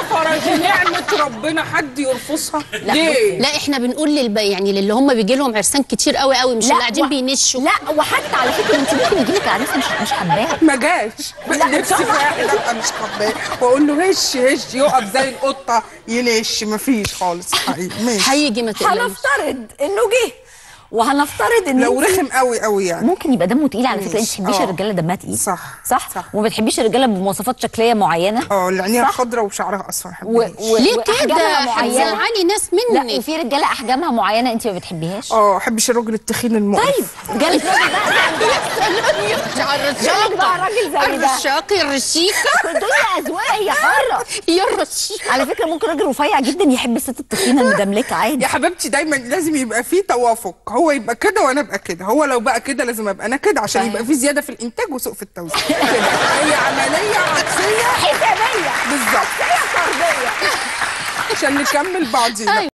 الشفره دي نعمه ربنا حد يرفضها ليه لا احنا بنقول للب... يعني للي هم بيجي لهم عرسان كتير قوي قوي مش لا، اللي قاعدين و- بينشوا لا وحتى على فكره انت ممكن يجيلك عريس مش مش حباها ما جاش نفسي في واحد ابقى مش حباه واقول له هش هش يقف زي القطه ينش مفيش خالص حقيقي ماشي هيجي ما تقلقش هنفترض انه جه وهنفترض ان لو انت- رخم قوي قوي يعني ممكن يبقى دمه تقيل على فكره انت ماشي. ما بتحبيش آه. الرجاله دمها تقيل صح. صح صح. وما بتحبيش الرجاله بمواصفات شكليه معينه اه اللي عينيها صح. خضراء وشعرها اصفر و... حبيبي و... ليه وأحجامها كده معينه هتزعلي ناس لا منك وفي رجاله احجامها معينه انت ما بتحبيهاش اه احبش الراجل التخين المقرف طيب جالك راجل بقى جالك بقى راجل زي ده الرشاقي الرشيقه الدنيا اذواق هي حره يا الرشيقه على فكره ممكن راجل رفيع جدا يحب الست التخينه المدملكه عادي يا حبيبتي دايما لازم يبقى فيه توافق هو يبقى كده وانا ابقى كده هو لو بقى كده لازم ابقى انا كده عشان طيب. يبقى فيه زياده في الانتاج وسوء في التوزيع كده هي عمليه عكسيه حسابيه بالظبط هي طرديه عشان نكمل بعضينا